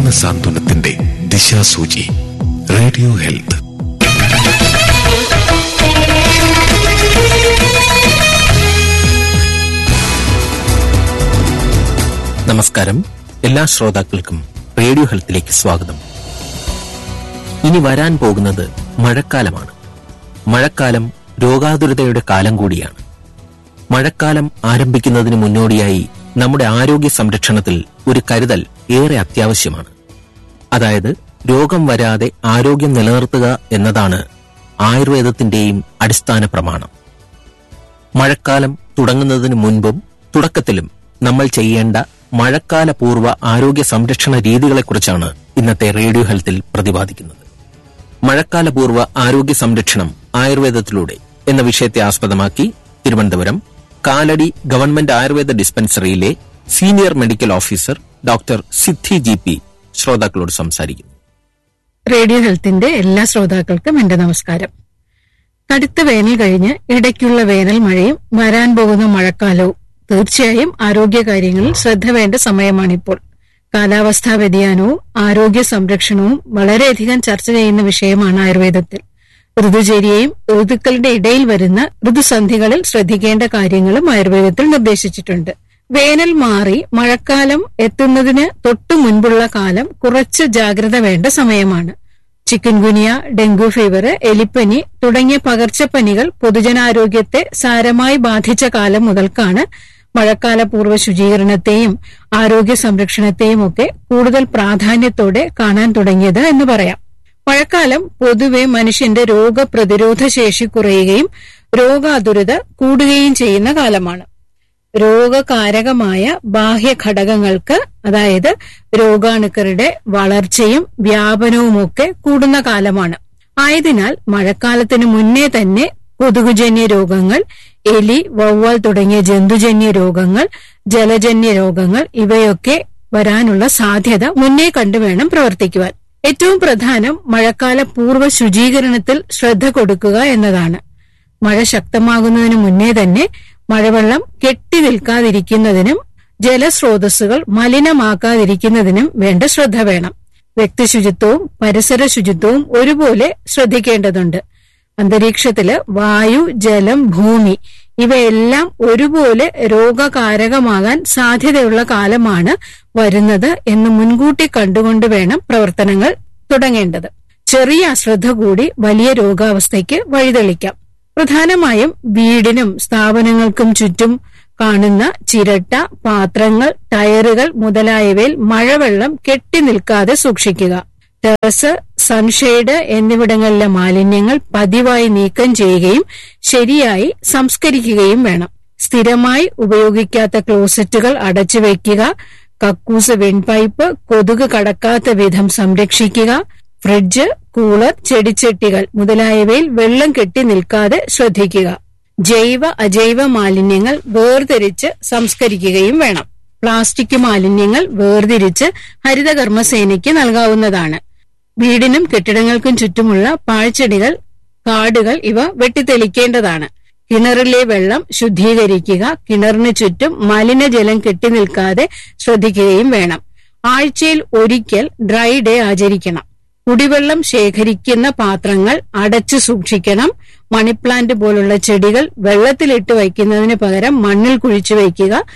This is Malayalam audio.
സാന്ത്വനത്തിന്റെ ദിശാസൂചി റേഡിയോ ഹെൽത്ത് നമസ്കാരം എല്ലാ ശ്രോതാക്കൾക്കും റേഡിയോ ഹെൽത്തിലേക്ക് സ്വാഗതം ഇനി വരാൻ പോകുന്നത് മഴക്കാലമാണ് മഴക്കാലം രോഗാതുരതയുടെ കാലം കൂടിയാണ് മഴക്കാലം ആരംഭിക്കുന്നതിന് മുന്നോടിയായി നമ്മുടെ ആരോഗ്യ സംരക്ഷണത്തിൽ ഒരു കരുതൽ ഏറെ അത്യാവശ്യമാണ് അതായത് രോഗം വരാതെ ആരോഗ്യം നിലനിർത്തുക എന്നതാണ് ആയുർവേദത്തിന്റെയും അടിസ്ഥാന പ്രമാണം മഴക്കാലം തുടങ്ങുന്നതിന് മുൻപും തുടക്കത്തിലും നമ്മൾ ചെയ്യേണ്ട മഴക്കാല പൂർവ്വ ആരോഗ്യ സംരക്ഷണ രീതികളെക്കുറിച്ചാണ് ഇന്നത്തെ റേഡിയോ ഹെൽത്തിൽ പ്രതിപാദിക്കുന്നത് മഴക്കാല പൂർവ്വ ആരോഗ്യ സംരക്ഷണം ആയുർവേദത്തിലൂടെ എന്ന വിഷയത്തെ ആസ്പദമാക്കി തിരുവനന്തപുരം കാലടി ഗവൺമെന്റ് ആയുർവേദ ഡിസ്പെൻസറിയിലെ senior medical officer doctor Siddhi G P ശ്രോതാക്കളോട് സംസാരിക്കുന്നു റേഡിയോ ഹെൽത്തിന്റെ എല്ലാ ശ്രോതാക്കൾക്കും എന്റെ നമസ്കാരം കടുത്ത വേനൽ കഴിഞ്ഞ് ഇടയ്ക്കുള്ള വേനൽ മഴയും വരാൻ പോകുന്ന മഴക്കാലവും തീർച്ചയായും ആരോഗ്യകാര്യങ്ങളിൽ ശ്രദ്ധ വേണ്ട സമയമാണിപ്പോൾ കാലാവസ്ഥാ വ്യതിയാനവും ആരോഗ്യ സംരക്ഷണവും വളരെയധികം ചർച്ച ചെയ്യുന്ന വിഷയമാണ് ആയുർവേദത്തിൽ ഋതുചര്യയും ഋതുക്കളുടെ ഇടയിൽ വരുന്ന ഋതുസന്ധികളിൽ ശ്രദ്ധിക്കേണ്ട കാര്യങ്ങളും ആയുർവേദത്തിൽ നിർദ്ദേശിച്ചിട്ടുണ്ട് വേനൽ മാറി മഴക്കാലം എത്തുന്നതിന് തൊട്ടു മുൻപുള്ള കാലം കുറച്ച് ജാഗ്രത വേണ്ട സമയമാണ് ചിക്കൻ ഗുനിയ ഡെങ്കു ഫീവർ എലിപ്പനി തുടങ്ങിയ പകർച്ചപ്പനികൾ പൊതുജനാരോഗ്യത്തെ സാരമായി ബാധിച്ച കാലം മുതൽക്കാണ് മഴക്കാല പൂർവ്വ ശുചീകരണത്തെയും ആരോഗ്യ സംരക്ഷണത്തെയും ഒക്കെ കൂടുതൽ പ്രാധാന്യത്തോടെ കാണാൻ തുടങ്ങിയത് എന്ന് പറയാം മഴക്കാലം പൊതുവെ മനുഷ്യന്റെ രോഗപ്രതിരോധ ശേഷി കുറയുകയും രോഗാതുരത കൂടുകയും ചെയ്യുന്ന കാലമാണ് രോഗകാരകമായ ബാഹ്യ ഘടകങ്ങൾക്ക് അതായത് രോഗാണുക്കളുടെ വളർച്ചയും വ്യാപനവുമൊക്കെ കൂടുന്ന കാലമാണ് ആയതിനാൽ മഴക്കാലത്തിന് മുന്നേ തന്നെ കൊതുകുജന്യ രോഗങ്ങൾ എലി വവ്വാൽ തുടങ്ങിയ ജന്തുജന്യ രോഗങ്ങൾ ജലജന്യ രോഗങ്ങൾ ഇവയൊക്കെ വരാനുള്ള സാധ്യത മുന്നേ കണ്ടുവേണം പ്രവർത്തിക്കുവാൻ ഏറ്റവും പ്രധാനം മഴക്കാല പൂർവ്വ ശുചീകരണത്തിൽ ശ്രദ്ധ കൊടുക്കുക എന്നതാണ് മഴ ശക്തമാകുന്നതിന് മുന്നേ തന്നെ മഴവെള്ളം കെട്ടി നിൽക്കാതിരിക്കുന്നതിനും ജലസ്രോതസ്സുകൾ മലിനമാക്കാതിരിക്കുന്നതിനും വേണ്ട ശ്രദ്ധ വേണം വ്യക്തിശുചിത്വവും പരിസര ശുചിത്വവും ഒരുപോലെ ശ്രദ്ധിക്കേണ്ടതുണ്ട് അന്തരീക്ഷത്തില് വായു ജലം ഭൂമി ഇവയെല്ലാം ഒരുപോലെ രോഗകാരകമാകാൻ സാധ്യതയുള്ള കാലമാണ് വരുന്നത് എന്ന് മുൻകൂട്ടി കണ്ടുകൊണ്ട് വേണം പ്രവർത്തനങ്ങൾ തുടങ്ങേണ്ടത് ചെറിയ അശ്രദ്ധ കൂടി വലിയ രോഗാവസ്ഥയ്ക്ക് വഴിതെളിക്കാം പ്രധാനമായും വീടിനും സ്ഥാപനങ്ങൾക്കും ചുറ്റും കാണുന്ന ചിരട്ട പാത്രങ്ങൾ ടയറുകൾ മുതലായവയിൽ മഴവെള്ളം കെട്ടി നിൽക്കാതെ സൂക്ഷിക്കുക ടെറസ് സൺഷെയ്ഡ് എന്നിവിടങ്ങളിലെ മാലിന്യങ്ങൾ പതിവായി നീക്കം ചെയ്യുകയും ശരിയായി സംസ്കരിക്കുകയും വേണം സ്ഥിരമായി ഉപയോഗിക്കാത്ത ക്ലോസറ്റുകൾ അടച്ചു വയ്ക്കുക കക്കൂസ് വെൺപൈപ്പ് കൊതുക് കടക്കാത്ത വിധം സംരക്ഷിക്കുക ഫ്രിഡ്ജ് കൂളർ ചെടിച്ചട്ടികൾ മുതലായവയിൽ വെള്ളം കെട്ടി നിൽക്കാതെ ശ്രദ്ധിക്കുക ജൈവ അജൈവ മാലിന്യങ്ങൾ വേർതിരിച്ച് സംസ്കരിക്കുകയും വേണം പ്ലാസ്റ്റിക് മാലിന്യങ്ങൾ വേർതിരിച്ച് ഹരിതകർമ്മസേനയ്ക്ക് നൽകാവുന്നതാണ് വീടിനും കെട്ടിടങ്ങൾക്കും ചുറ്റുമുള്ള പാഴ്ചെടികൾ കാടുകൾ ഇവ വെട്ടിത്തെളിക്കേണ്ടതാണ് കിണറിലെ വെള്ളം ശുദ്ധീകരിക്കുക കിണറിന് ചുറ്റും മലിനജലം കെട്ടി നിൽക്കാതെ ശ്രദ്ധിക്കുകയും വേണം ആഴ്ചയിൽ ഒരിക്കൽ ഡ്രൈ ഡേ ആചരിക്കണം കുടിവെള്ളം ശേഖരിക്കുന്ന പാത്രങ്ങൾ അടച്ചു സൂക്ഷിക്കണം മണിപ്ലാന്റ് പോലുള്ള ചെടികൾ വെള്ളത്തിലിട്ട് വയ്ക്കുന്നതിന് പകരം മണ്ണിൽ കുഴിച്ചു വയ്ക്കുക